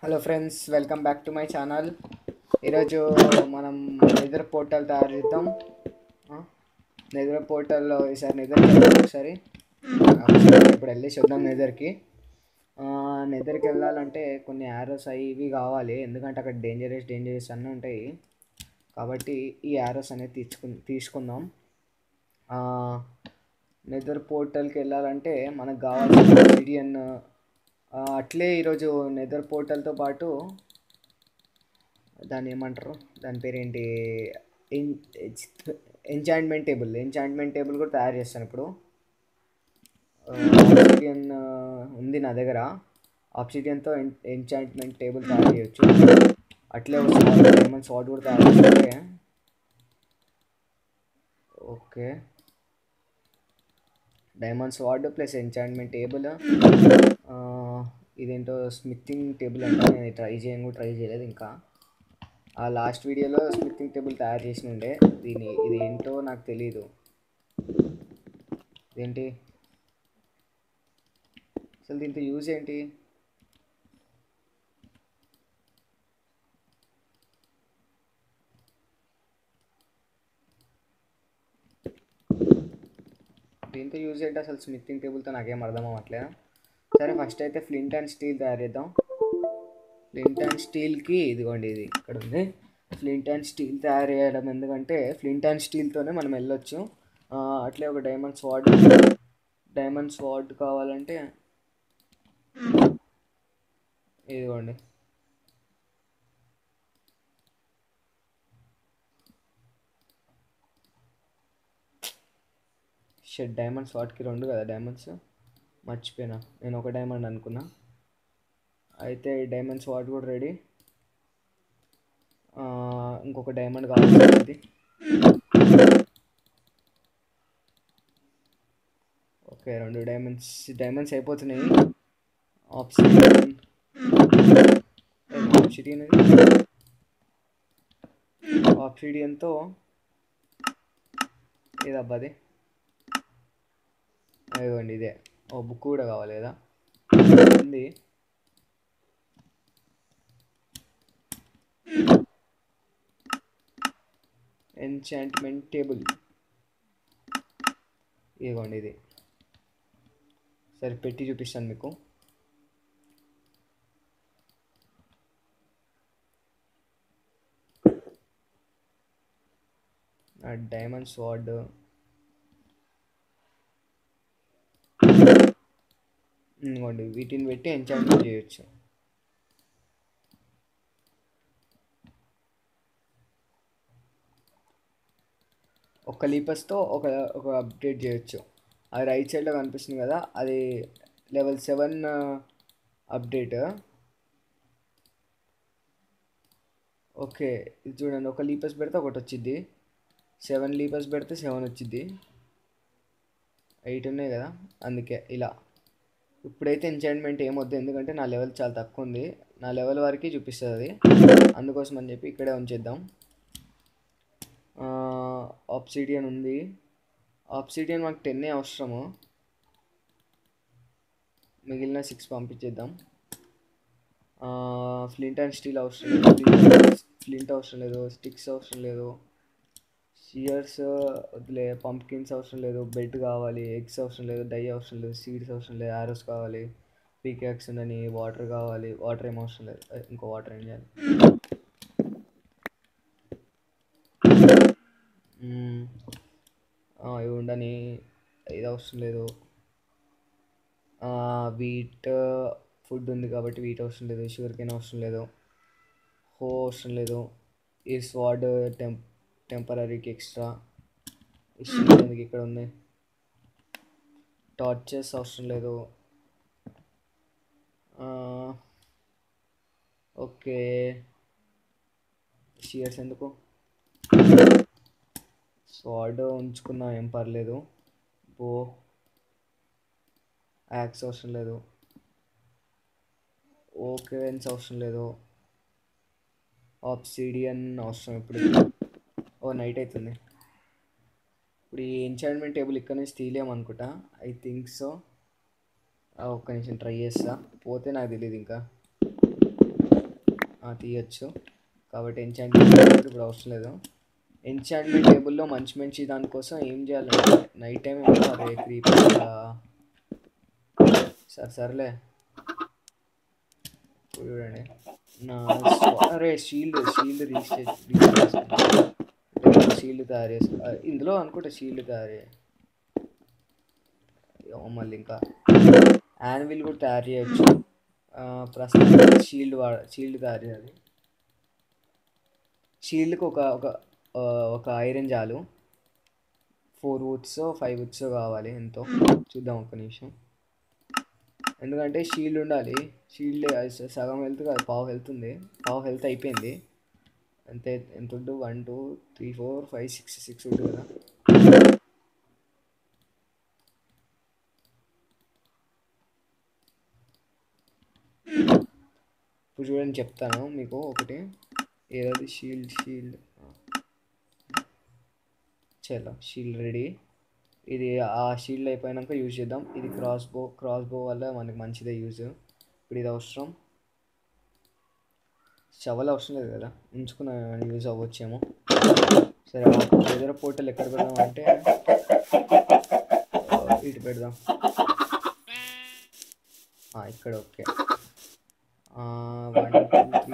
Hello friends welcome back to my channel ఈరోజు మనం Nether portal తయారు చేద్దాం నెదర్ పోర్టల్లో ఈసారి నెదర్ ఒకసారి ఒకసారి ఇప్పుడు వెళ్ళి చూద్దాం నెదర్కి నెదర్కి వెళ్ళాలంటే కొన్ని యారోస్ అవి ఇవి కావాలి ఎందుకంటే అక్కడ డేంజరస్ డేంజరస్ అన్నీ ఉంటాయి కాబట్టి ఈ యారోస్ అనేది తీసుకు తీసుకుందాం నెదర్ పోర్టల్కి వెళ్ళాలంటే మనకు కావాల్సిన సిడియన్ అట్లే ఈరోజు నెదర్ పోర్టల్తో పాటు దాన్ని ఏమంటారు దాని పేరు ఏంటి ఎంచాంట్మెంట్ టేబుల్ ఎంచాంట్మెంట్ టేబుల్ కూడా తయారు చేస్తాను ఇప్పుడు ఆప్సిడియన్ ఉంది నా దగ్గర ఆప్సిడియన్తో ఎంచాంట్మెంట్ టేబుల్ తయారు చేయొచ్చు అట్లే డైమండ్ సాట్ కూడా తయారు చేస్తే okay diamond sword plus enchantment table ఇదేంటో స్మిత్తింగ్ టేబుల్ అంటే నేను ట్రై చేయను కూడా ట్రై చేయలేదు ఇంకా ఆ లాస్ట్ వీడియోలో స్మిత్తింగ్ టేబుల్ తయారు చేసి ఉండే దీని ఇది ఏంటో నాకు తెలీదు ఇదేంటి అసలు దీంతో యూజ్ ఏంటి దీంతో యూజ్ ఏంటి అసలు స్మిత్తింగ్ టేబుల్తో నాకేం అర్థం అవ్వట్లేదు సరే ఫస్ట్ అయితే ఫ్లింట్ అండ్ స్టీల్ తయారు చేద్దాం ఫ్లింట్ అండ్ స్టీల్కి ఇదిగోండి ఇది ఇక్కడ ఉంది ఫ్లింట్ అండ్ స్టీల్ తయారు చేయడం ఎందుకంటే ఫ్లింట్ అండ్ స్టీల్తోనే మనం వెళ్ళొచ్చు అట్లే ఒక డైమండ్ స్వాడ్ డైమండ్ స్వాడ్ కావాలంటే ఇదిగోండి షెడ్ డైమండ్స్ వాటికి రెండు కదా డైమండ్స్ మర్చిపోయినా నేను ఒక డైమండ్ అనుకున్నా అయితే డైమండ్స్ వాట్ కూడా రెడీ ఇంకొక డైమండ్ కావాల్సింది ఓకే రెండు డైమండ్స్ డైమండ్స్ అయిపోతున్నాయి ఆప్సిడియన్ ఆప్సిడియన్ ఆప్సిడియన్తో ఏదబ్బా అది ఇదిగోండి ఇదే ఓ బుక్ కూడా కావాలి కదా ఉంది ఎన్చాంట్మెంట్ టేబుల్ ఇదిగోండి ఇది సరే పెట్టి చూపిస్తాను మీకు డైమండ్ స్వాడ్ ఇదిగోండి వీటిని పెట్టి ఎంచాంట్మెంట్ చేయొచ్చు ఒక లీపస్తో ఒక ఒక అప్డేట్ చేయొచ్చు అది రైట్ సైడ్లో కనిపిస్తుంది కదా అది లెవెల్ సెవెన్ అప్డేట్ ఓకే ఇది చూడండి ఒక లీపస్ పెడితే ఒకటి వచ్చింది సెవెన్ లీపస్ పెడితే సెవెన్ వచ్చింది ఎయిట్ ఉన్నాయి కదా అందుకే ఇలా ఇప్పుడైతే ఎంచాయింట్మెంట్ ఏమొద్దు ఎందుకంటే నా లెవెల్ చాలా తక్కువ ఉంది నా లెవెల్ వరకు చూపిస్తుంది అది అందుకోసం అని చెప్పి ఇక్కడే ఉంచేద్దాం ఆప్సిడియన్ ఉంది ఆప్సిడియన్ మాకు టెన్నే అవసరము మిగిలిన సిక్స్ పంపించేద్దాం ఫ్లింట్ అండ్ స్టీల్ అవసరం లేదు ఫ్లింట్ అవసరం లేదు స్టిక్స్ అవసరం లేదు షియర్స్ వదిలే పంప్కిన్స్ అవసరం లేదు బెడ్ కావాలి ఎగ్స్ అవసరం లేదు డై అవసరం లేదు సీడ్స్ అవసరం లేదు ఆరోస్ కావాలి పీకాక్స్ ఉందని వాటర్ కావాలి వాటర్ ఏం అవసరం లేదు ఇంకో వాటర్ ఏం చేయాలి ఇవి ఉండని ఇది అవసరం లేదు వీట్ ఫుడ్ ఉంది కాబట్టి వీట్ అవసరం లేదు షుగర్ కేన్ అవసరం లేదు హో అవసరం లేదు ఈ స్వాడ్ టెంప్ టెంపరీకి ఎక్స్ట్రా ఎందుకు ఇక్కడ ఉంది టార్చెస్ అవసరం లేదు ఓకే షియర్స్ ఎందుకు స్వాడ్ ఉంచుకున్నా ఏం పర్లేదు బో యాక్స్ అవసరం లేదు ఓకే వెన్స్ అవసరం లేదు ఆప్సిడియన్ అవసరం ఇప్పుడు ఓ నైట్ అవుతుంది ఇప్పుడు ఈ ఎంచాయింట్మెంట్ టేబుల్ ఇక్కడ నుంచి తీయలేమనుకుంటా ఐ థింక్ సో ఒక్క నిమిషం ట్రై చేస్తా పోతే నాకు తెలియదు ఇంకా ఆ, తీయచ్చు కాబట్టి ఎంచాంట్మెంట్ టేబుల్ ఇప్పుడు అవసరం లేదు ఎంచాంట్మెంట్ టేబుల్లో మంచి మంచి దానికోసం ఏం చేయాలంటే నైట్ టైం ఏమో అరే క్రీపర్ సరే సర్లే ఇప్పుడు చూడండి నా స్వ- అరే షీల్డ్ షీల్డ్ రీస్టేజ్ షీల్డ్ తయారు చేసు ఆ, ఇందులో అనుకుంటా షీల్డ్ తయారు చేయ- ఏమో మళ్ళీ ఇంకా యాన్విల్ కూడా తయారు చేయొచ్చు ఆ, ప్రస్తుతం షీల్డ్ వాడ షీల్డ్ తయారు చేయాలి షీల్డ్కి ఒక ఒక ఆ, ఒక ఐరన్ చాలు ఫోర్ వుడ్స్ ఫైవ్ వుడ్స్ కావాలి ఎంతో చూద్దాం ఒక నిమిషం ఎందుకంటే షీల్డ్ ఉండాలి షీల్డ్ సగం హెల్త్ కాదు పావు హెల్త్ ఉంది పావు హెల్త్ అయిపోయింది అంతే ఎంత ఉంటుంది one two three four five six six ఉంటుంది కదా ఇప్పుడు చూడండి చెప్తాను మీకు ఒకటి ఏదది షీల్డ్ షీల్డ్ చలో షీల్డ్ రెడీ ఇది ఆ షీల్డ్ అయిపోయాక యూజ్ చేద్దాం ఇది క్రాస్ బో క్రాస్ బో వల్ల మనకి మంచిదే యూజ్ ఇప్పుడు ఇది అవసరం షవల్ అవసరం లేదు కదా ఉంచుకున్న యూజ్ అవ్వచ్చేమో సరే ఎదుర పోర్టల్ ఎక్కడ పెడదాం అంటే ఆ, ఇటు పెడదాం ఆ, ఇక్కడ okay one two three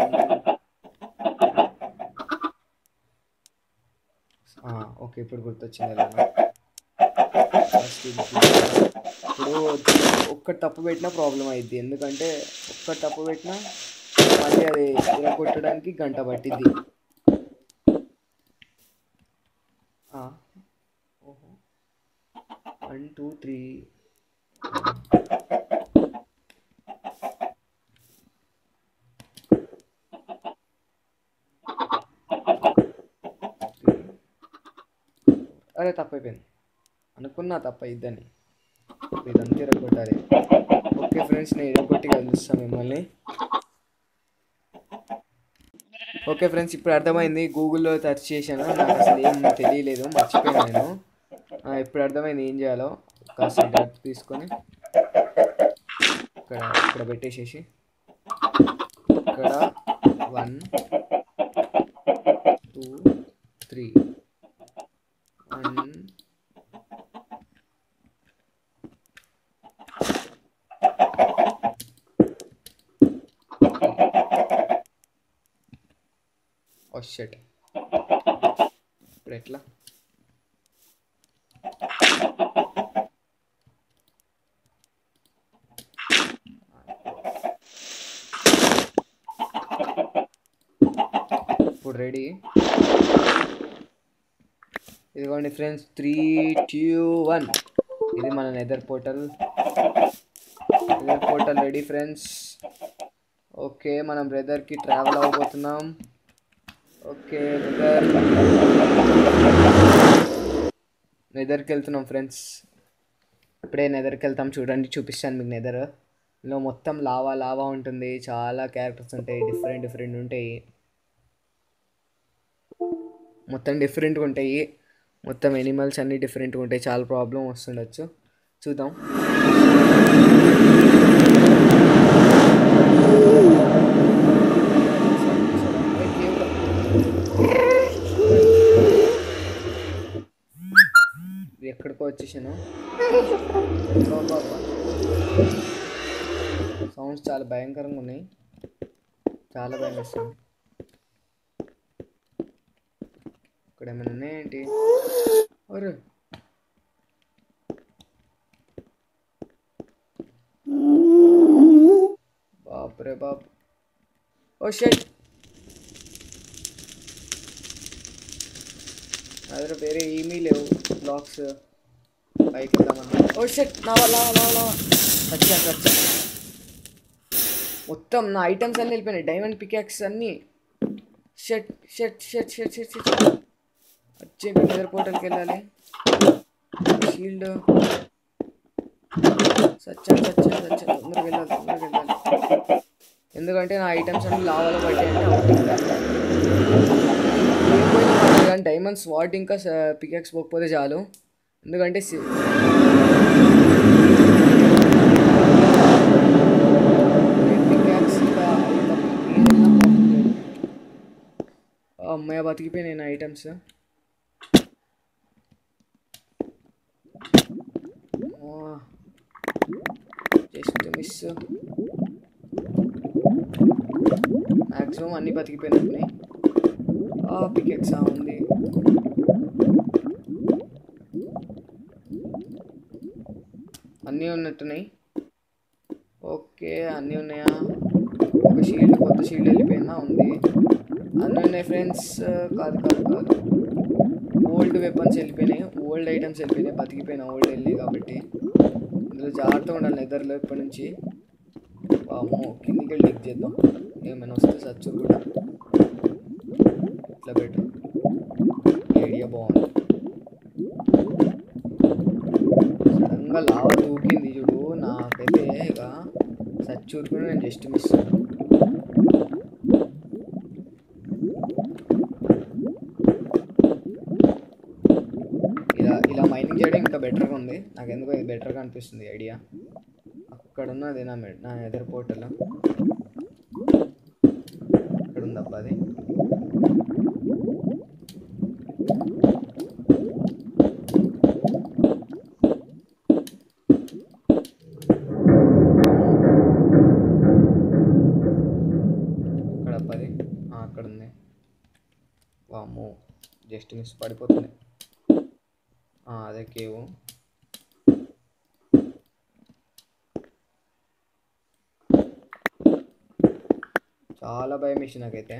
okay ఇప్పుడు గుర్తొచ్చింది ఎలా ఫస్ట్ ఇది తీసుకో. ఇప్పుడు ఒక్క తప్పు పెట్టినా ప్రాబ్లం అయింది ఎందుకంటే ఒక్క తప్పు పెట్టినా మళ్ళీ అది కొట్టడానికి గంట పట్టిద్ది ఆ, ఓహో వన్ టూ త్రీ అరే తప్పైపోయింది అనుకున్నా తప్ప ఇద్దని ఇదంతా ఇరగొట్టాలి ఓకే ఫ్రెండ్స్ నేను ఇరగొట్టి కలుస్తాను మిమ్మల్ని ఓకే ఫ్రెండ్స్ ఇప్పుడు అర్థమైంది గూగుల్లో సెర్చ్ చేశాను నాకు అసలు ఏం తెలియలేదు మర్చిపోయాను నేను ఆ, ఇప్పుడు అర్థమైంది ఏం చేయాలో కాస్త డట్ తీసుకొని ఇక్కడ ఇక్కడ పెట్టేసేసి ఇక్కడ one two three one oh shut ఇప్పుడు ఎట్లా ఇప్పుడు రెడీ ఇదిగోండి ఫ్రెండ్స్ త్రీ టూ వన్ ఇది మన Nether portal Nether portal ready friends okay మనం బ్రదర్కి ట్రావెల్ అవ్వబోతున్నాం ఓకే బ్రదర్ నెదర్కి వెళ్తున్నాం ఫ్రెండ్స్ ఇప్పుడే నెదర్కి వెళ్తాం చూడండి చూపిస్తాను మీకు నెదర్ ఇందులో మొత్తం లావా లావా ఉంటుంది చాలా క్యారెక్టర్స్ ఉంటాయి డిఫరెంట్ డిఫరెంట్ ఉంటాయి మొత్తం డిఫరెంట్గా ఉంటాయి మొత్తం ఎనిమల్స్ అన్నీ డిఫరెంట్గా ఉంటాయి చాలా ప్రాబ్లం వస్తుండొచ్చు చూద్దాం ఎక్కడికో వచ్చేసాను సౌండ్స్ చాలా భయంకరంగా ఉన్నాయి చాలా భయం వేస్తుంది ఇక్కడ ఏమైనా ఉన్నాయేంటి అరే బాప్ రే బాప్ ఓ షెట్ అదే వేరే ఏమీ లేవు బ్లాక్స్ పైకి వెళ్దామన్నా ఓ షెట్ నా వల్ల వచ్చా వచ్చా మొత్తం నా ఐటమ్స్ అన్నీ వెళ్ళిపోయినాయి డైమండ్ పికాక్స్ అన్నీ షెట్ షెట్ షెట్ షెట్ షెట్ షెట్ వచ్చే నిద్ర పోర్టల్కి వెళ్ళాలి షీల్డ్ సచ్చాను సచ్చాను సచ్చాను తొందరగా వెళ్ళాలి తొందరగా వెళ్ళాలి ఎందుకంటే నా ఐటమ్స్ అన్ని లావాలో పట్టాయి అంటే అవుతుంది కానీ డైమండ్స్ వాట్ ఇంకా పికాక్స్ పోకపోతే చాలు ఎందుకంటే సి- pickaxe ఇంకా అది తప్ప ఏదైనా problem లేదు. అమ్మాయి బతికిపోయినాయి నా ఐటమ్స్ జస్ట్ మిస్ మ్యాక్సిమం అన్ని బతికిపోయినట్టున్నాయి పికెక్సా ఉంది అన్నీ ఉన్నట్టున్నాయి ఓకే అన్నీ ఉన్నాయా ఒక షీల్డ్ కొత్త షీల్డ్ వెళ్ళిపోయిందా ఉంది అన్నీ ఉన్నాయి ఫ్రెండ్స్ కాదు కాదు కాదు ఓల్డ్ వెపన్స్ వెళ్ళిపోయినాయి ఓల్డ్ ఐటమ్స్ వెళ్ళిపోయినాయి బతికిపోయినా ఓల్డ్ వెళ్ళి కాబట్టి ఇందులో జాగ్రత్తగా ఉండాలి నిద్రలో ఇప్పటి నుంచి అమ్మో కిందికి వెళ్ళి డిక్ చేద్దాం ఏమైనా వస్తే సచ్చు కూడా ఇట్లా పెట్టు ఐడియా బాగుంది సడన్గా లావ దూకింది చూడు నాకైతే ఇక సచ్చూరుకుని నేను జస్ట్ మిస్ ఇలా ఇలా మైనింగ్ చేయడం ఇంకా బెటర్గా ఉంది నాకు ఎందుకో ఇది బెటర్గా అనిపిస్తుంది ఐడియా అక్కడ ఉన్నది నా మె- నా ఎదురు పోర్టల్ ఇక్కడ ఉందబ్బా అది ఇక్కడ అబ్బా అది ఆ, అక్కడ ఉంది వామ్మో జస్ట్ మిస్ పడిపోతుంది ఆ, అదే కేవు చాలా భయం వేసి నాకైతే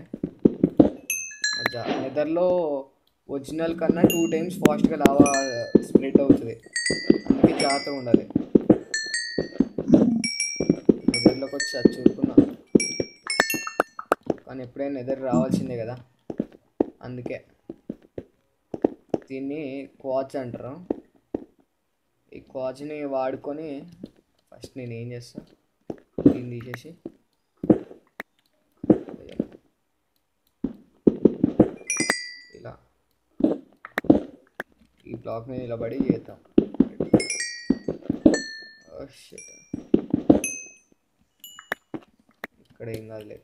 నిద్రలో ఒరిజినల్ కన్నా టూ టైమ్స్ ఫాస్ట్గా లావా స్ప్రెడ్ అవుతుంది అందుకే జాగ్రత్తగా ఉండాలి నిద్రలోకి వచ్చి అది చూసుకున్నా కానీ ఎప్పుడైనా నిద్ర రావాల్సిందే కదా అందుకే దీన్ని క్వాచ్ అంటారు ఈ క్వాచ్ని వాడుకొని ఫస్ట్ నేను ఏం చేస్తా దీన్ని తీసేసి ఇలా ఈ బ్లాక్ మీద నిలబడి చేద్దాం Oh, shit. ఇక్కడ ఏం కాదులే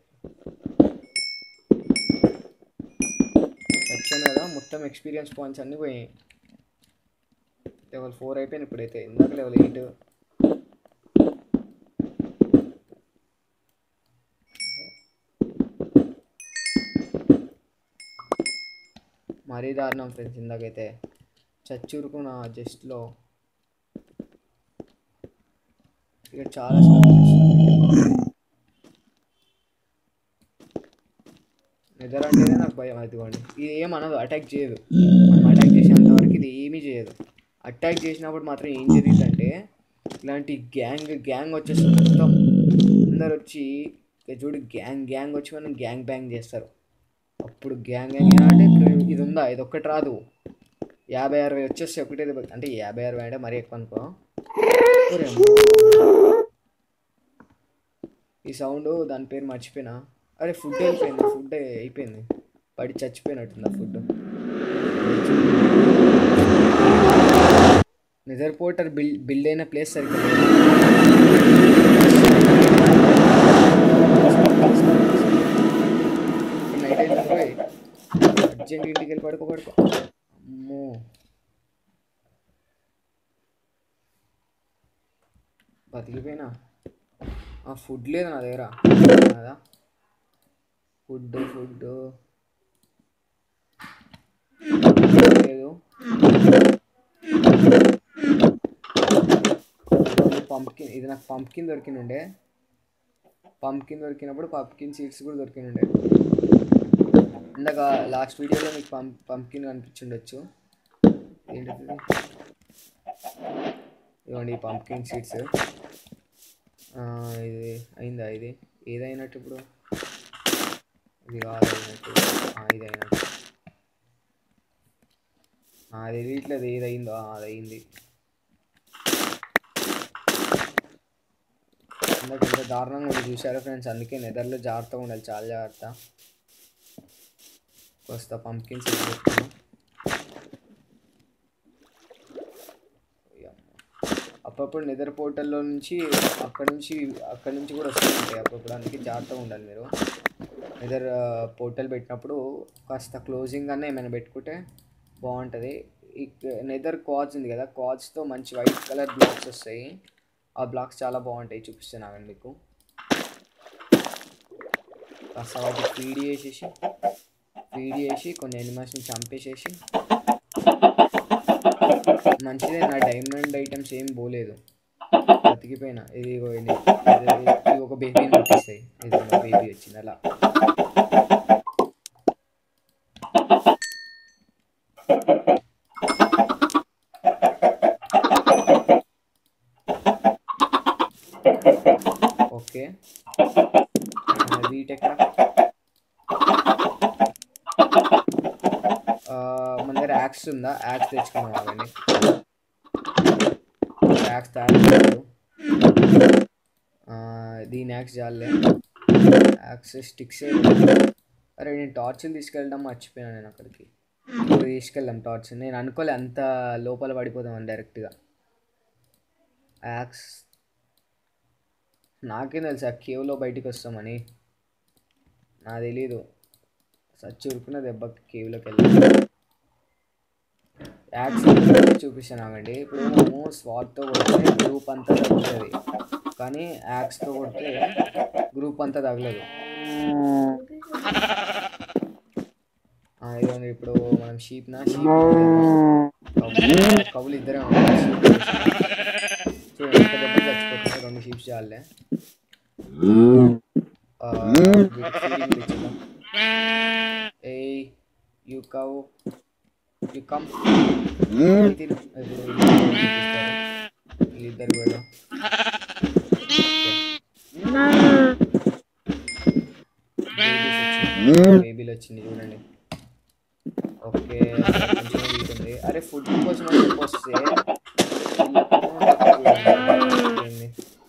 వచ్చాను కదా మొత్తం ఎక్స్పీరియన్స్ పాయింట్స్ అన్నీ పోయాయి లెవెల్ ఫోర్ అయిపోయింది ఇప్పుడైతే ఇందాక లెవెల్ ఎయిట్ మరీ దారుణం ఫ్రెండ్స్ ఇందాకైతే చచ్చూరుకున్న జస్ట్లో ఇక్కడ చాలా నిద్ర అంటేనే నాకు భయం అదిగోండి ఇది ఏం అనదు అటాక్ చేయదు మనం అటాక్ చేసేంత వరకు ఇది ఏమీ చేయదు అటాక్ చేసినప్పుడు మాత్రం ఏం జరిగిందంటే ఇలాంటి గ్యాంగ్ గ్యాంగ్ వచ్చేస్తుంది మొత్తం అందరు వచ్చి ఇక చూడు గ్యాంగ్ గ్యాంగ్ వచ్చి మనం గ్యాంగ్ బ్యాంగ్ చేస్తారు అప్పుడు గ్యాంగ్ గ్యాంగ్ అంటే ఇప్పుడు ఇది ఉందా ఇది ఒక్కటి రాదు యాభై అరవై వచ్చేస్తే ఒకటే దెబ్బ- అంటే యాభై అరవై అంటే మరీ ఎక్కువ అనుకో ఒరే అమ్మో. ఈ సౌండ్ దాని పేరు మర్చిపోయినా అరే ఫుడ్ అయిపోయింది ఫుడ్ అయిపోయింది పడి చచ్చిపోయినట్టుంది ఆ ఫుడ్ నిజర్ పోర్టర్ బిల్ బిల్డ్ అయిన ప్లేస్ సరిగ్గా లేదు. నైట్ అయితే పోయి అర్జెంట్ ఇంటికి వెళ్ళి పడుకో పడుకో అమ్మో బతికిపోయినా ఆ ఫుడ్ లేదు నా దగ్గర కదా ఫుడ్ ఫుడ్ లేదు పంప్కిన్ ఇది నాకు పంప్కిన్ దొరికినుండే పంప్కిన్ దొరికినప్పుడు పంప్కిన్ సీడ్స్ కూడా దొరికినుండే ఇందాక లాస్ట్ వీడియోలో మీకు పంప్ పంప్కిన్ కనిపించుండొచ్చు ఏంటిది ఇవ్వండి ఈ పంప్కిన్ సీడ్స్ ఇది అయిందా ఇది ఏదైనట్టు ఇప్పుడు ఇది కాదు అయినట్టు ఆ, ఇది అయినట్టు ఆ, అది తెలియట్లేదు ఏది అయిందో ఆ, అది అయింది ఇందాక ఎంత దారుణంగా ఉంది చూసారా ఫ్రెండ్స్ అందుకే నెదర్లో జాగ్రత్తగా ఉండాలి చాలా జాగ్రత్త కొస్తా పంప్కిన్ సీడ్స్ పెట్టుకున్నాం అప్పుడప్పుడు నిద్ర పోర్టల్లో నుంచి అక్కడ నుంచి అక్కడ నుంచి కూడా వస్తూ ఉంటాయి అప్పుడప్పుడు అందుకే జాగ్రత్తగా ఉండాలి మీరు నెదర్ పోర్టల్ పెట్టినప్పుడు కాస్త క్లోజింగ్ అన్న ఏమైనా పెట్టుకుంటే బాగుంటుంది ఈ నెదర్ క్వాడ్స్ ఉంది కదా క్వాడ్స్తో మంచి వైట్ కలర్ బ్లాక్స్ వస్తాయి ఆ బ్లాక్స్ చాలా బాగుంటాయి చూపిస్తున్నాను మీకు కాస్త వాటి ఫీడ్ చేసేసి ఫీడ్ చేసి కొన్ని ఎనిమల్స్ని చంపేసేసి మంచిదే నా డైమండ్ ఐటమ్స్ ఏం పోలేదు బతికిపోయినా ఇది ఇగో ఇది ఇది- ఇది ఒక బేబీని పుట్టిస్తాయి ఇది ఒక బేబీ వచ్చింది అలా ఓకే వీటెక్కడ ఆ, మన దగ్గర యాక్స్ ఉందా యాక్స్ తెచ్చుకున్నాం అవన్నీ యాక్స్ తయారు దీని యాక్స్ చాలే యాక్స్ స్టిక్స్ అరే నేను టార్చ్లు తీసుకెళ్ళడం మర్చిపోయాను నేను అక్కడికి ఇప్పుడు తీసుకెళ్ళాం టార్చ్ నేను అనుకోలే అంత లోపల పడిపోదామని డైరెక్ట్గా యాక్స్ నాకేం తెలుసు ఆ కేవ్లో బయటికి వస్తామని నాకు తెలీదు సచ్చి ఉరుకున్న దెబ్బకి కేవ్లోకి వెళ్ళి యాక్స్ చూపిస్తాను ఆగండి ఇప్పుడు మనము స్వాట్తో కొడితే గ్రూప్ అంతా తగ్గుతుంది కానీ యాక్స్తో కొడితే గ్రూప్ అంతా తగలదు ఆ, ఇదిగోండి ఇప్పుడు మనం షీప్ నా షీప్ కవులు ఇద్దరే ఉన్నారు చూడండి ఎంత దెబ్బలు చచ్చిపోతున్నాయి రెండు షీప్స్ చాలే ఆ, వీటికి feeding కూడా ఇచ్చేద్దాం. ఏయ్ యూ కవ్ యూ కమ్ తిను ఇప్పుడు వీళ్ళిద్దరు కూడా బేబీలు వచ్చింది చూడండి ఓకే కొంచెం వీక్ ఉంది అరే ఫుడ్ కోసం అని చెప్పి వస్తే ఏంది?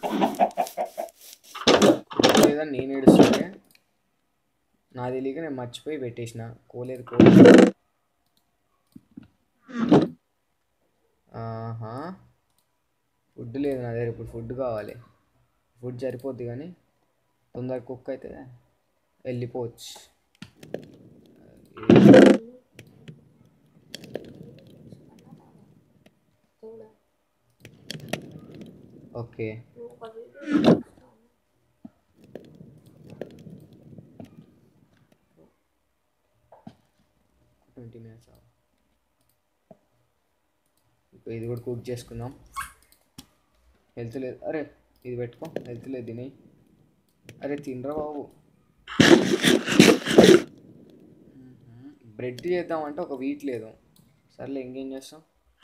లేదా నేను ఏడుస్తుంటే నా తెలియక నేను మర్చిపోయి పెట్టేసిన కోలేదు కోలేదు ఆహా ఫుడ్ లేదు నా దగ్గర ఇప్పుడు ఫుడ్ కావాలి ఫుడ్ సరిపోద్ది కానీ తొందర కుక్ అయితే వెళ్ళిపోవచ్చు ఓకే ట్వంటీ మినిట్స్ ఇప్పుడు ఇది కూడా కుక్ చేసుకుందాం హెల్త్ లేదు అరే ఇది పెట్టుకో హెల్త్ లేదు తిని అరే తినరా బాబు బ్రెడ్ చేద్దామంటే ఒక వీట్ లేదు సర్లే ఇంకేం చేస్తాం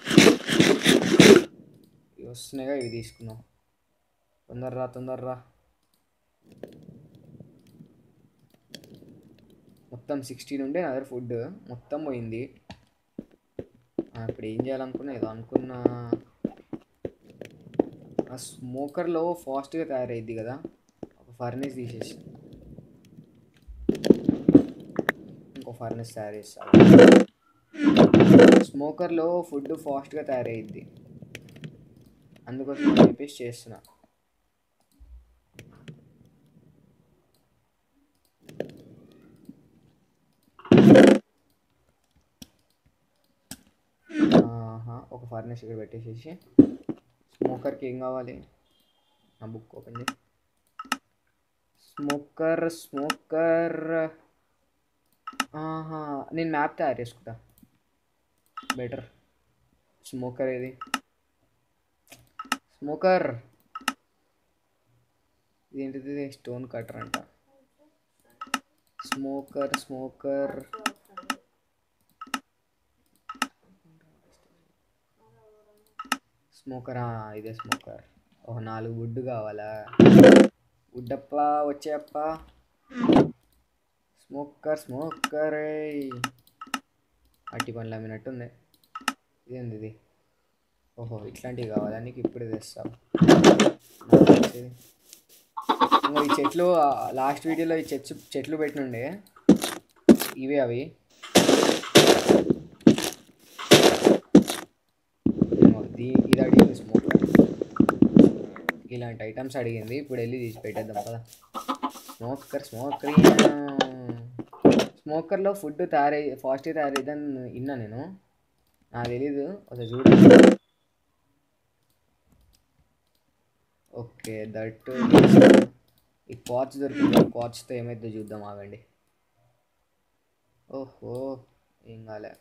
ఇవి వస్తున్నాయిగా ఇవి తీసుకుందాం తొందరరా తొందరరా మొత్తం సిక్స్టీన్ ఉండే నా దగ్గర ఫుడ్ మొత్తం పోయింది ఆ, ఇప్పుడు ఏం చేయాలనుకున్నా ఏదో అనుకున్నా ఆ స్మోకర్లో ఫాస్ట్గా తయారైద్ది కదా ఒక ఫర్నేస్ తీసేసి ఇంకో ఫర్నేస్ తయారు చేస్తా స్మోకర్లో ఫుడ్ ఫాస్ట్గా తయారయ్యిద్ది అందుకోసం అని చెప్పేసి చేస్తున్నా ఆహా, ఒక ఫర్నేస్ ఇక్కడ పెట్టేసేసి స్మోకర్కి ఏం కావాలి నా బుక్ ఓపెన్ చేయి స్మోకర్ స్మోకర్ ఆహా నేను మ్యాప్ తయారు చేసుకుంటా బెటర్ స్మోకర్ ఏది స్మోకర్ ఇదేంటిది స్టోన్ కటర్ అంట స్మోకర్ స్మోకర్ స్మోకర్ ఇదే స్మోకర్ ఒక నాలుగు వుడ్ కావాలా వుడ్డప్ప వచ్చేయప్ప స్మోకర్ స్మోకర్ అట్టి పనులు అమ్మినట్టుంది ఇదేంది ఇది ఓహో ఇట్లాంటివి కావాలా నీకు ఇప్పుడు తెస్తావు ఇంకో ఈ చెట్లు లాస్ట్ వీడియోలో ఈ చెట్లు చెట్లు పెట్టినుండే ఇవే అవి ఏమో దీ ఇది అడిగింది స్మోకర్ ఇలాంటి ఐటమ్స్ అడిగింది ఇప్పుడు వెళ్ళి తీసి పెట్టేద్దాం కదా స్మోకర్ స్మోకర్ స్మోకర్లో ఫుడ్ తయారై ఫాస్ట్గా తయారైద్దని విన్నా నేను నాకు తెలీదు ఒకసారి చూడండి ఓకే దట్ ఈ క్వాచ్ దొరికింది క్వాచ్తో ఏమైతే చూద్దాం ఆగండి ఓహో ఏం కాలే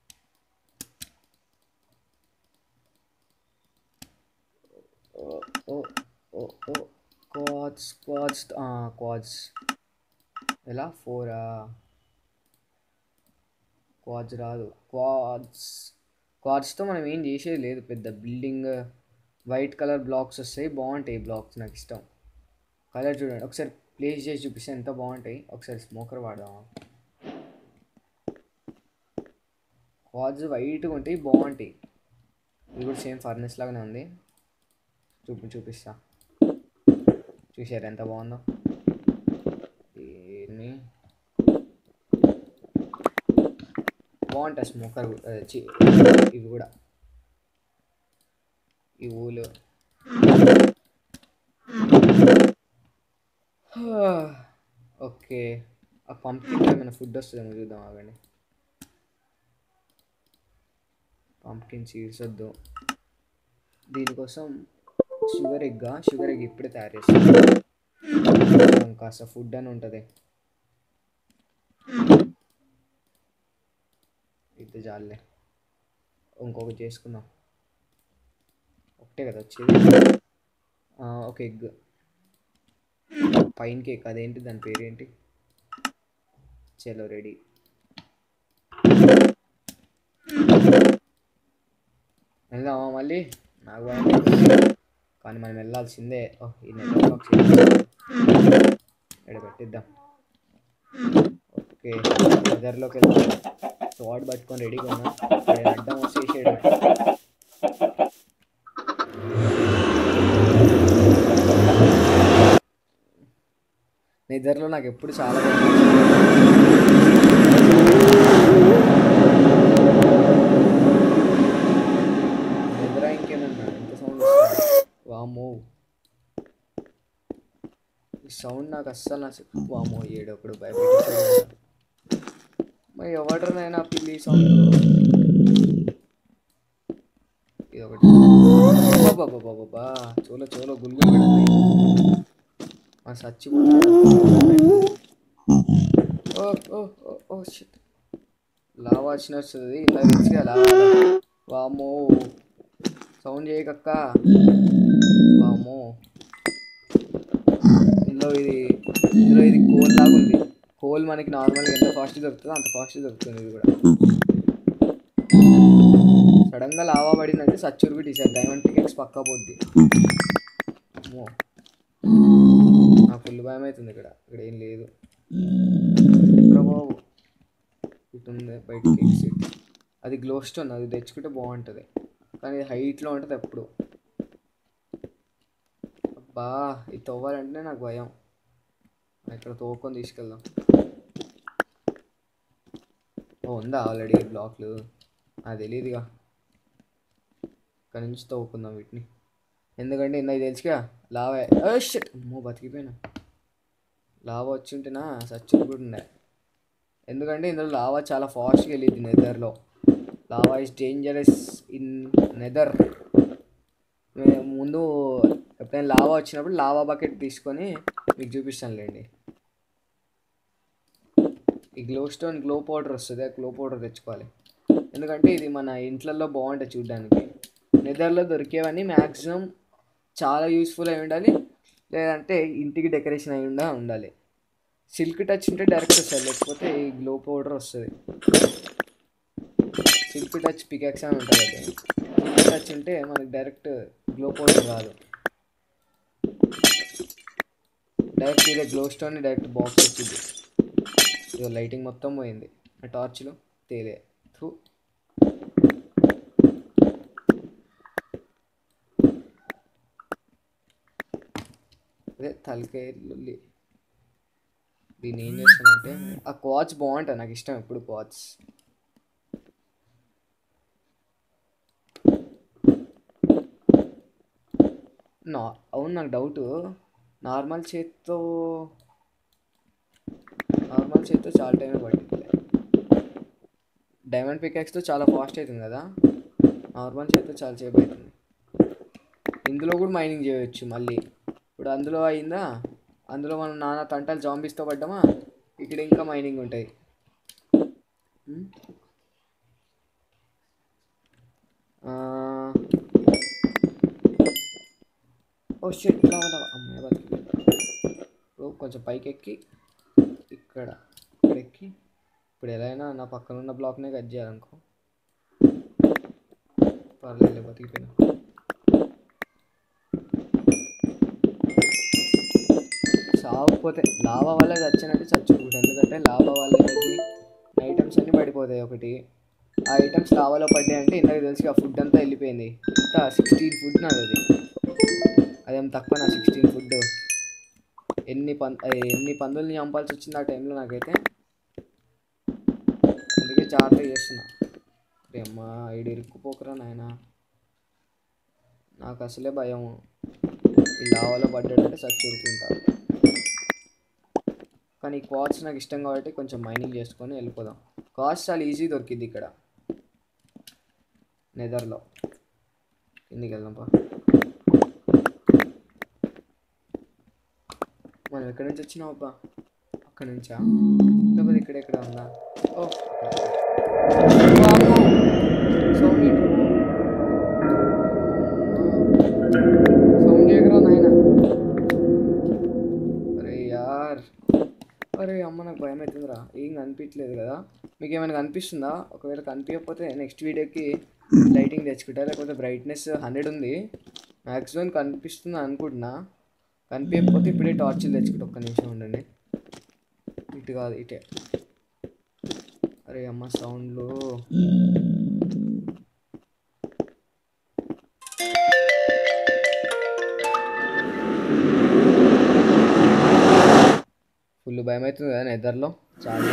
ఓ ఓ ఓ ఓ క్వాడ్స్ క్వాడ్స్ క్వాడ్స్ ఎలా ఫోరా క్వాడ్స్ రాదు క్వాడ్స్ క్వాడ్స్తో మనం ఏం చేసేది లేదు పెద్ద బిల్డింగ్ వైట్ కలర్ బ్లాక్స్ వస్తాయి బాగుంటాయి బ్లాక్స్ నాకు ఇష్టం కలర్ చూడండి ఒకసారి ప్లేస్ చేసి చూపిస్తే ఎంత బాగుంటాయి ఒకసారి స్మోకర్ వాడదామా క్వాడ్స్ వైట్గా ఉంటాయి బాగుంటాయి ఇది కూడా సేమ్ ఫర్నెస్ లాగానే ఉంది చూపి చూపిస్తా చూసారు ఎంత బాగుందో దీన్ని బాగుంటాయి స్మోకర్ ఇవి కూడా ఈ ఊలు ఓకే ఆ పంప్కిన్ ఏమైనా ఫుడ్ వస్తుందేమో చూద్దాం ఆగండి పంప్కిన్ సీడ్స్ వద్దు దీనికోసం షుగర్ ఎగ్గా షుగర్ ఎగ్ ఇప్పుడే తయారు చేస్తాం కాస్త ఫుడ్ అని ఉంటుంది ఇది జాలే ఇంకొకటి చేసుకుందాం ఒకటే కదా వచ్చేది ఒక ఎగ్ పైన కేక్ అదేంటి దాని పేరేంటి చలో రెడీ వెళ్దామా మళ్ళీ నాకు భయం వేస్తుంది. కానీ మనం వెళ్ళాల్సిందే ఓహ్ ఈ నెట్ బాక్స్ ఇక్కడ పెట్టిద్దాం ఓకే వెదర్లోకి వెళ్దాం షార్ట్ పట్టుకొని రెడీగా ఉన్నాం ఇక్కడ అడ్డం వచ్చేసేయడం నిద్రలో నాకు ఎప్పుడు చాలా నిద్ర ఇంకేమన్నా ఎంత సౌండ్ వామో ఈ సౌండ్ నాకు అస్సలు నచ్చ వామో ఏడొకడు భయపెట్టి మరి ఎవడనైనా పిల్లి సౌండ్ ఇది ఒకటి బాబా చోలో చోలో గుల్గులు పెడుతున్నాయి మా చచ్చిపోతాడు ఓ ఓ ఓ ఓ షిట్ లావా వచ్చిన వస్తుంది ఇలా తెచ్చిగా లావా వామో సౌండ్ చేయకక్క వామో ఇందులో ఇది ఇందులో ఇది కోల్ లాగా ఉంది కోల్ మనకి నార్మల్గా ఎంత ఫాస్ట్ దొరుకుతుందో అంత ఫాస్ట్ దొరుకుతుంది ఇది కూడా సడన్గా లావా పడిందంటే సచ్చురు బిట్ ఈసారి డైమండ్ టికెట్స్ పక్కా పోద్ది అమ్మో నాకు ఫుల్ భయం అవుతుంది ఇక్కడ ఇక్కడ ఏం లేదు ఇక్కడ బాబు ఇటు ఉంది బయటికి ఎగ్జిట్ అది గ్లో స్టోన్ అది తెచ్చుకుంటే బాగుంటుంది కానీ ఇది హైట్లో ఉంటుంది ఎప్పుడు అబ్బా ఇది తవ్వాలంటే నాకు భయం ఇక్కడ తోకొని తీసుకెళ్దాం ఓ ఉందా ఆల్రెడీ బ్లాక్లు అది తెలియదుగా ఇక్కడ నుంచి తవ్వుకుందాం వీటిని ఎందుకంటే ఇందాక తెలుసుగా లావా షట్ అమ్మో బతికిపోయినా లావా వచ్చి ఉంటేనా సచ్చులు కూడా ఉండే ఎందుకంటే ఇందులో లావా చాలా ఫాస్ట్గా వెళ్ళింది నెదర్లో lava is dangerous in Nether ముందు ఎప్పుడైనా లావా వచ్చినప్పుడు లావా బకెట్ తీసుకొని మీకు చూపిస్తానులేండి ఈ గ్లో స్టోన్ గ్లో పౌడర్ వస్తుంది ఆ గ్లో పౌడర్ తెచ్చుకోవాలి ఎందుకంటే ఇది మన ఇంట్లలో బాగుంటుంది చూడడానికి నెదర్లో దొరికేవన్నీ మ్యాక్సిమం చాలా యూస్ఫుల్ అయి ఉండాలి లేదంటే ఇంటికి డెకరేషన్ అయి ఉండా ఉండాలి సిల్క్ టచ్ ఉంటే డైరెక్ట్ వస్తుంది లేకపోతే ఈ గ్లో పౌడర్ వస్తుంది సిల్క్ టచ్ పికాక్స్ అని ఉంటుంది అది సిల్క్ టచ్ ఉంటే మనకి డైరెక్ట్ గ్లో పౌడర్ రాదు డైరెక్ట్ ఇదే గ్లో స్టోన్ డైరెక్ట్ బాక్స్ వచ్చింది ఇదో లైటింగ్ మొత్తం పోయింది ఆ టార్చ్లో తేలే థూ అదే తలకాయ లొల్లి దీన్ని ఏం చేస్తానంటే ఆ క్వాచ్ బాగుంటుంది నాకు ఇష్టం ఎప్పుడు క్వాచ్ నా అవును నాకు డౌట్ నార్మల్ చేత్తో నార్మల్ చేత్తో చాలా టైం పట్టింది డైమండ్ పికాక్స్తో చాలా ఫాస్ట్ అవుతుంది కదా నార్మల్ చేస్తే చాలా సేపు అవుతుంది ఇందులో కూడా మైనింగ్ చేయవచ్చు మళ్ళీ ఇప్పుడు అందులో అయిందా అందులో మనం నానా తంటాలు జాంబీస్తో పడ్డామా ఇక్కడ ఇంకా మైనింగ్ ఉంటాయి ఉమ్. ఆ, ఓ షెట్ లావా లావా అమ్మాయి బతికి ఇప్పుడు కొంచెం పైకి ఎక్కి ఇక్కడ ఇక్కడ ఎక్కి ఇప్పుడు ఎలా అయినా నా పక్కన ఉన్న బ్లాక్నే కట్ చేయాలనుకో పర్లేదు బతికిపోయినా సాగుపోతే లావా వల్ల చచ్చినట్టు చచ్చిపోతుంది ఎందుకంటే లావా వల్ల ఐటమ్స్ అన్నీ పడిపోతాయి ఒకటి ఆ ఐటమ్స్ లావాలో పడ్డాయి అంటే ఇందాక తెలిసి ఆ ఫుడ్ అంతా వెళ్ళిపోయింది ఇంత సిక్స్టీన్ ఫుడ్ నాది అది అదేం తక్కువ నా సిక్స్టీన్ ఫుడ్ ఎన్ని పం అదే ఎన్ని పందుల్ని చంపాల్సి వచ్చింది ఆ టైంలో నాకైతే అందుకే జాగ్రత్త చేస్తున్నా రే అమ్మా ఈడు ఇరుక్కుపోకరా నాయన నాకు అసలే భయం ఈ లావాలో పడ్డాడంటే చచ్చి ఊరుకుంటారు కానీ ఈ క్వాట్స్ నాకు ఇష్టం కాబట్టి కొంచెం మైనింగ్ చేసుకొని వెళ్ళిపోదాం కాస్ట్ చాలా ఈజీ దొరికింది ఇక్కడ నెదర్లో కిందికి వెళ్దాం పా మనం ఎక్కడి నుంచి వచ్చినాం అబ్బా అక్కడి నుంచా లేకపోతే ఇక్కడ ఎక్కడ ఉందా ఓ సౌండ్ సౌండ్ చేయకరా నాయన అరే యార్ అరే అమ్మ నాకు భయం అవుతుందిరా ఏం కనిపించలేదు కదా మీకు ఏమైనా కనిపిస్తుందా ఒకవేళ కనిపించకపోతే నెక్స్ట్ వీడియోకి లైటింగ్ తెచ్చుకుంటా లేకపోతే బ్రైట్నెస్ హండ్రెడ్ ఉంది మ్యాక్సిమం కనిపిస్తుంది అనుకుంటున్నా కనిపించకపోతే ఇప్పుడే టార్చ్లు తెచ్చుకుంటా ఒక్క నిమిషం ఉండండి ఇటు కాదు ఇటే అరే అమ్మ సౌండ్లు ఫుల్ భయం అవుతుంది కదా నిద్రలో చాలా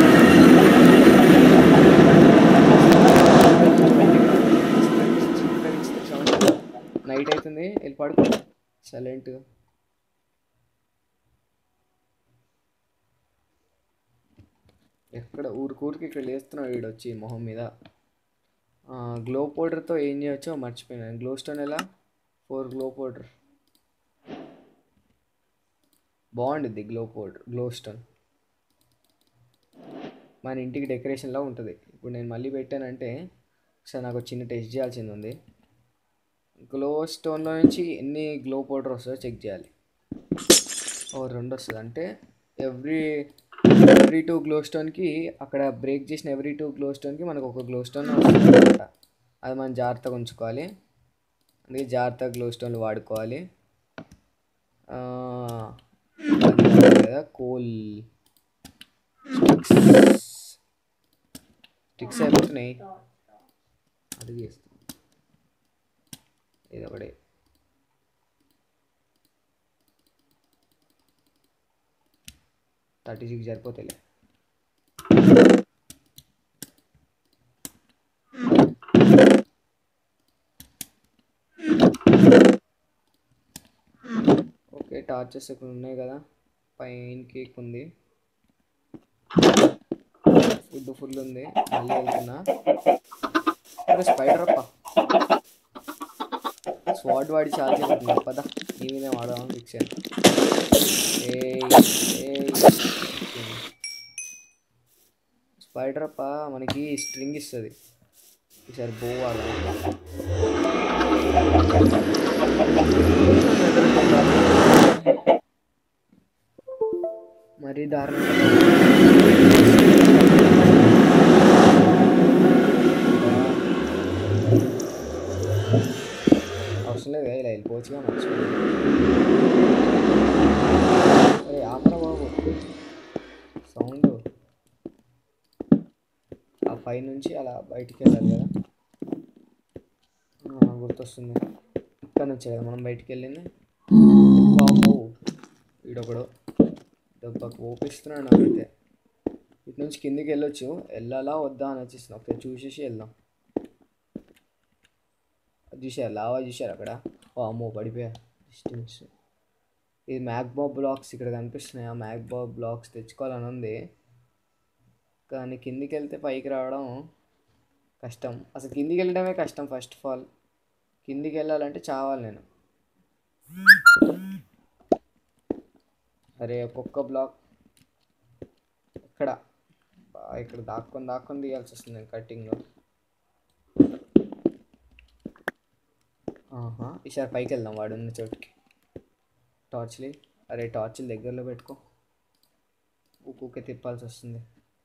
నైట్ అవుతుంది వెళ్ళి పడుకో సైలెంట్గా ఎక్కడ ఊరికూరికి ఇక్కడ లేస్తున్నాడు వీడు వచ్చి మొహం మీద గ్లో పౌడర్తో ఏం చేయొచ్చో మర్చిపోయినాను గ్లో స్టోన్ ఎలా ఫోర్ గ్లో పౌడర్ బాగుండిద్ది గ్లో పౌడర్ గ్లో స్టోన్ మన ఇంటికి డెకరేషన్లా ఉంటుంది ఇప్పుడు నేను మళ్ళీ పెట్టానంటే ఒకసారి నాకు చిన్న టెస్ట్ చేయాల్సింది ఉంది గ్లో స్టోన్లో నుంచి ఎన్ని గ్లో పౌడర్ వస్తుందో చెక్ చేయాలి ఓ రెండు వస్తుంది అంటే ఎవ్రీ ఎవ్రీ టూ గ్లో స్టోన్కి అక్కడ బ్రేక్ చేసిన ఎవ్రీ టూ గ్లో స్టోన్కి మనకు ఒక గ్లో స్టోన్ వస్తుంది అనమాట అది మనం జాగ్రత్తగా ఉంచుకోవాలి అందుకే జాగ్రత్తగా గ్లో స్టోన్లు వాడుకోవాలి ఆ, అది ఉంది కదా కోల్ స్టిక్స్ స్టిక్స్ అయిపోతున్నాయి అది చేస్తాం ఇది ఒకటి థర్టీ సిక్స్ సరిపోతాయిలే ఓకే టార్చెస్ ఇక్కడ ఉన్నాయి కదా పైన కేక్ ఉంది ఫుడ్ ఫుల్ ఉంది మళ్ళీ వెళ్తున్నా అరే స్పైడర్ అప్ప స్వాడ్ వాడి చాలా చెప్తుంది పద నీ మీదే వాడదాం ఫిక్స్ స్పైడర్ అప్ప మనకి స్ట్రింగ్ ఇస్తుంది ఈసారి బో వాడదాం మరీ దారుణంగా అవసరం లేదు ఇలా వెళ్ళిపోవచ్చుగా మర్చిపోయి అరే ఆపరా బాబు సౌండ్ ఆ పై నుంచి అలా బయటికి వెళ్ళాలి కదా ఆ, గుర్తొస్తుంది ఇక్కడ నుంచే కదా మనం బయటికి వెళ్ళింది బాబు వీడొకడు దెబ్బకు ఓపిస్తున్నాడు నాకైతే ఇటు నుంచి కిందికి వెళ్ళొచ్చు వెళ్ళాలా వద్దా అని వచ్చేసింది ఒకసారి చూసేసి వెళ్దాం అది చూసారు లావా చూసారు అక్కడ ఓ అమ్మో పడిపోయా డిస్టెన్స్ ఇది మ్యాక్బాబ్ బ్లాక్స్ ఇక్కడ కనిపిస్తున్నాయి ఆ మ్యాక్బాబ్ బ్లాక్స్ తెచ్చుకోవాలని ఉంది కానీ కిందికి వెళ్తే పైకి రావడం కష్టం అసలు కిందికి వెళ్ళడమే కష్టం ఫస్ట్ ఆఫ్ ఆల్ కిందికి వెళ్ళాలంటే చావాలి నేను అరే ఒక్కొక్క బ్లాక్ ఇక్కడ బా, ఇక్కడ దాక్కొని దాక్కొని తీయాల్సి వస్తుంది కటింగ్ ఆహా ఈసారి పైకి వెళ్దాం వాడు ఉన్న చోటుకి టార్చ్లు అరే టార్చ్లు దగ్గరలో పెట్టుకో ఊకే తిప్పాల్సి వస్తుంది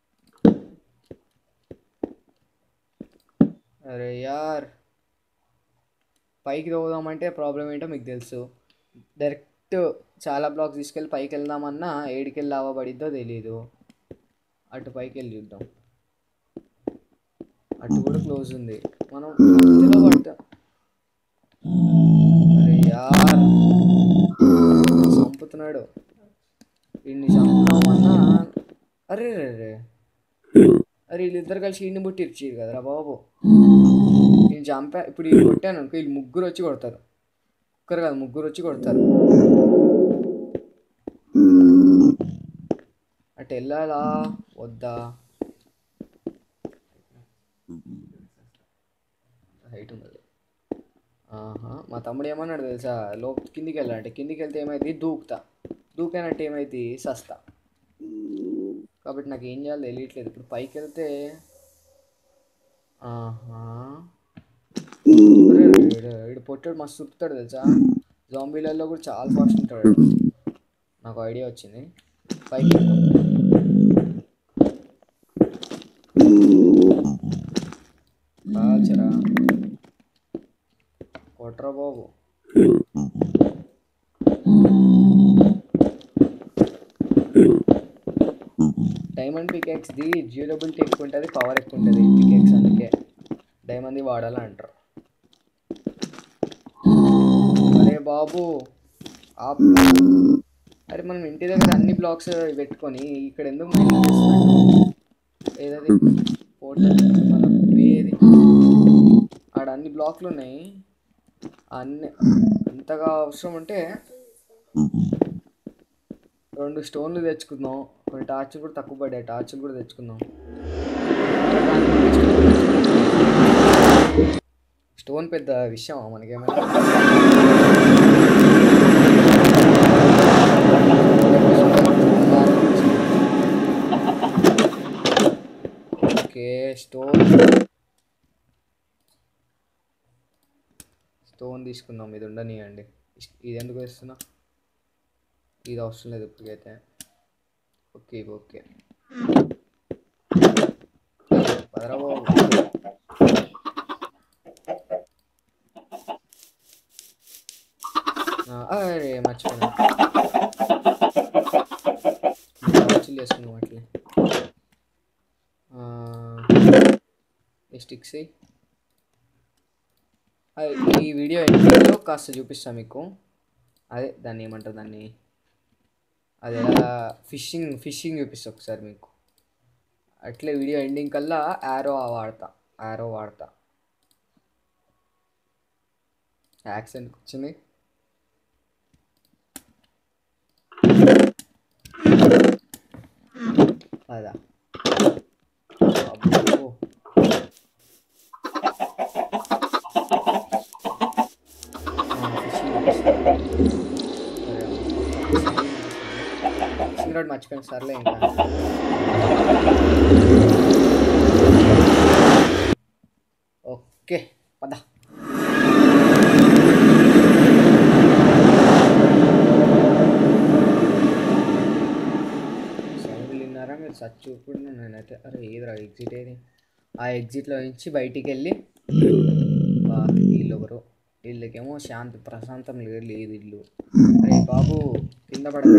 అరే యార్ పైకి పోదామంటే ప్రాబ్లం ఏంటో మీకు తెలుసు డైరెక్ట్ చాలా బ్లాక్స్ తీసుకెళ్ళి పైకి వెళ్దామన్నా ఏడికి వెళ్ళి లావబడిద్దో తెలియదు అటు పైకి వెళ్ళి చూద్దాం అటు కూడా క్లోజ్ ఉంది మనం మధ్యలో పడతాం అరే యార్ చంపుతున్నాడు వీడిని చంపుదామన్నా అరే రే రే అరే వీళ్ళిద్దరు కలిసి ఈయన్ని బుట్టి ఇచ్చారు కదరా బాబు నేను చంపా ఇప్పుడు వీళ్ళు కొట్టాను అనుకో వీళ్ళు ముగ్గురు వచ్చి కొడతారు ఒక్కరు కాదు ముగ్గురు వచ్చి కొడతారు అటు వెళ్ళాలా వద్దా హైట్ ఉంది ఆహా మా తమ్ముడు ఏమన్నాడు తెలుసా లో కిందికి వెళ్ళాలంటే కిందికి వెళ్తే ఏమైంది దూకుతా దూకానంటే ఏమైంది సస్తా కాబట్టి నాకు ఏం చేయాలో తెలియట్లేదు ఇప్పుడు పైకి వెళ్తే ఆహా అరే, వీడు వీడు పొట్టాడు మస్తు చుట్టుతాడు తెలుసా జాంబీలలో కూడా చాలా ఫాస్ట్ ఉంటాడు నాకు ఐడియా వచ్చింది పైకి వెళ్దాం. కాల్చరా కొట్రా బాబు డైమండ్ పికెక్స్ది డ్యూరబిలిటీ ఎక్కువ ఉంటుంది పవర్ ఎక్కువ ఉంటుంది పికెక్స్ అందుకే డైమండ్ది వాడాలని అంటారు అరే బాబు ఆప్ అరే మనం ఇంటి దగ్గర అన్ని బ్లాక్స్ పెట్టుకొని ఇక్కడ ఎందుకు మైండ్ చేస్తున్నట్టు ఏదది పోర్టల్ మన ఏది ఆడ అన్ని బ్లాక్లు ఉన్నాయి అన్ని అంతగా అవసరం ఉంటే రెండు స్టోన్లు తెచ్చుకుందాం కొన్ని టార్చ్లు కూడా తక్కువ పడ్డాయి టార్చ్లు కూడా తెచ్చుకుందాం స్టోన్ పెద్ద విషయమా మనకేమైనా ఓకే స్టోన్ స్టోన్ తీసుకుందాం ఇది ఉండనియండి ఇది ఎందుకు వేస్తున్నా ఇది అవసరం లేదు ఇప్పటికైతే ఓకే ఓకే పదరా బాబు ఆ, అరే మర్చిపోయినా చిల్లు వేసుకుందాం అట్లే స్టిక్స్ ఈ వీడియో ఎండింగ్లో కాస్త చూపిస్తాను మీకు అదే దాన్ని ఏమంటారు దాన్ని అది ఎలా ఫిషింగ్ ఫిషింగ్ చూపిస్తా ఒకసారి మీకు అట్లే వీడియో ఎండింగ్ కల్లా యారో వాడతా యారో వాడతా యాక్సెంట్ వచ్చింది అదా అబ్బో ఫిషింగ్ రాడ్ మర్చిపోయాను సర్లే ఇంకా ఓకే పద సౌండ్ విన్నారా మీరు సచ్ చూపుడు నేనైతే అరే ఏదిరా ఎగ్జిట్ ఏది ఆ ఎగ్జిట్లో నుంచి బయటికి వెళ్ళి బా, వీళ్ళు ఒకరు వీళ్ళకేమో శాంతి ప్రశాంతం లేదు లేదు ఇల్లు అరే బాబు కింద పడదా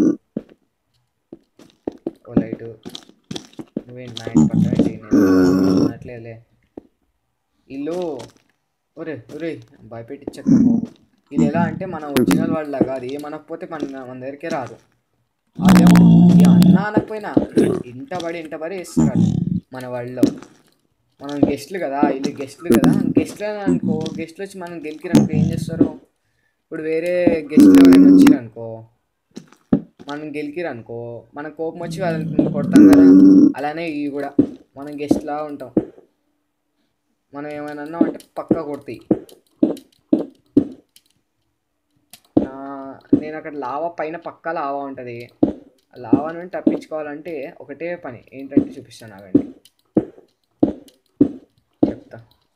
ఓ లైటు నువ్వేంటి నా ఇంటి పక్కన పెట్టి నేను ఉన్నట్లేదులే ఇల్లు ఒరే ఒరే భయపెట్టించక బాబు ఇది ఎలా అంటే మన ఒరిజినల్ వాళ్ళ కాదు ఏమనకపోతే మన మన దగ్గరికే రాదు అదేమో ఇక అన్న అనకపోయినా ఇంట పడి ఇంట పడి వేస్తారు వాళ్ళు మన వాళ్ళలో మనం గెస్ట్లు కదా వీళ్ళు గెస్ట్లు కదా గెస్ట్లు అనుకో గెస్ట్లు వచ్చి మనం గెలికిరనుకో ఏం చేస్తారు ఇప్పుడు వేరే గెస్ట్లు ఎవరైనా వచ్చిరనుకో మనం గెలికిరనుకో మన కోపం వచ్చి వాళ్ళని కొడతాం కదా అలానే ఇవి కూడా మనం గెస్ట్లా ఉంటాం మనం ఏమైనా అన్నాం అంటే పక్కా కొడతాయి నా- నేను అక్కడ లావా పైన పక్కా లావా ఉంటుంది లావా నుండి తప్పించుకోవాలంటే ఒకటే పని ఏంటంటే చూపిస్తాను ఆగండి చెప్తా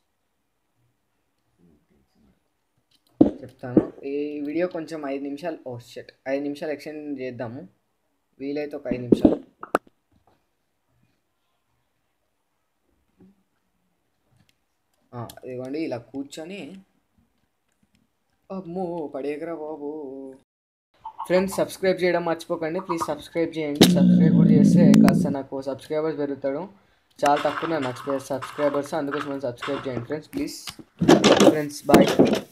చెప్తాను ఈ వీడియో కొంచెం ఐదు నిమిషాలు ఓ షట్ ఐదు నిమిషాలు ఎక్స్టెండ్ చేద్దాము వీలైతే ఒక ఐదు నిమిషాలు ఆ, ఇదిగోండి ఇలా కూర్చొని అమ్మో పడేకరా బాబు ఫ్రెండ్స్ సబ్స్క్రైబ్ చేయడం మర్చిపోకండి ప్లీజ్ సబ్స్క్రైబ్ చేయండి సబ్స్క్రైబ్ కూడా చేస్తే కాస్త నాకు సబ్స్క్రైబర్స్ పెరుగుతాడు చాలా తక్కువ నాకు సబ్స్క్రైబర్స్ అందుకోసం సబ్స్క్రైబ్ చేయండి ఫ్రెండ్స్ ప్లీజ్ ఫ్రెండ్స్ బాయ్